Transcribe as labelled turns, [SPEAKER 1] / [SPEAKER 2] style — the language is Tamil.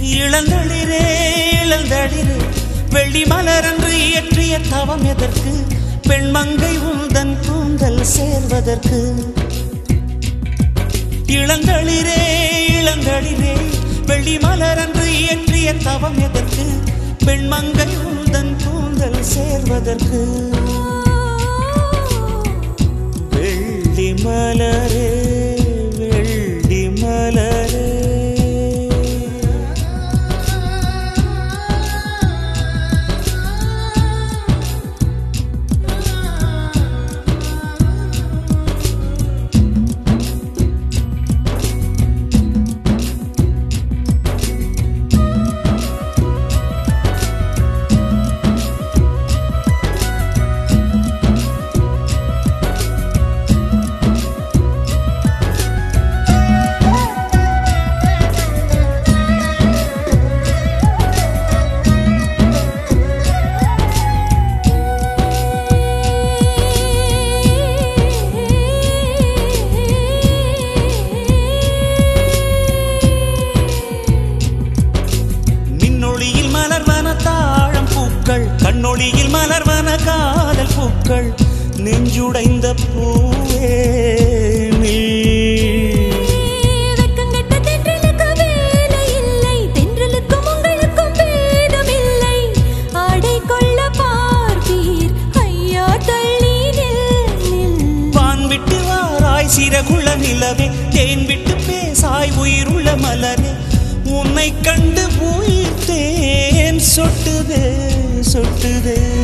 [SPEAKER 1] இளந்தளிரே இளந்தளிரே வெள்ளி மலரன்று இயற்றிய தவம் எதற்கு பெண்மங்கை உந்தன் கூந்தல் சேர்வதற்கு இளந்தளிரே இளந்தளிரே வெள்ளி மலரன்று இயற்றிய தவம் எதற்கு பெண்மங்கை உந்தன் கூந்தல் சேர்வதற்கு வெள்ளி மலரே வெள்ளி மலரே மின்னொளியில் மலர்வன தாழம் பூக்கள் கண்ணொளியில் மலர்வன காதல் பூக்கள் நெஞ்சுடைந்த பூவே நீ
[SPEAKER 2] வெக்கங்கெட்ட தென்றலுக்கு வேலை இல்லை தென்றலுக்கும் உங்களுக்கும் பேதமில்லை ஆடை கொள்ள பார்ப்பீர் ஐயா தள்ளி நில் நில்
[SPEAKER 1] வான் விட்டு வாராய் சிறகுள்ள நிலவே தேன் விட்டு பேசாய் உயிருள்ள மலரே உன்னை கண்டு உயிர் தேன் சொட்டுதே சொட்டுதே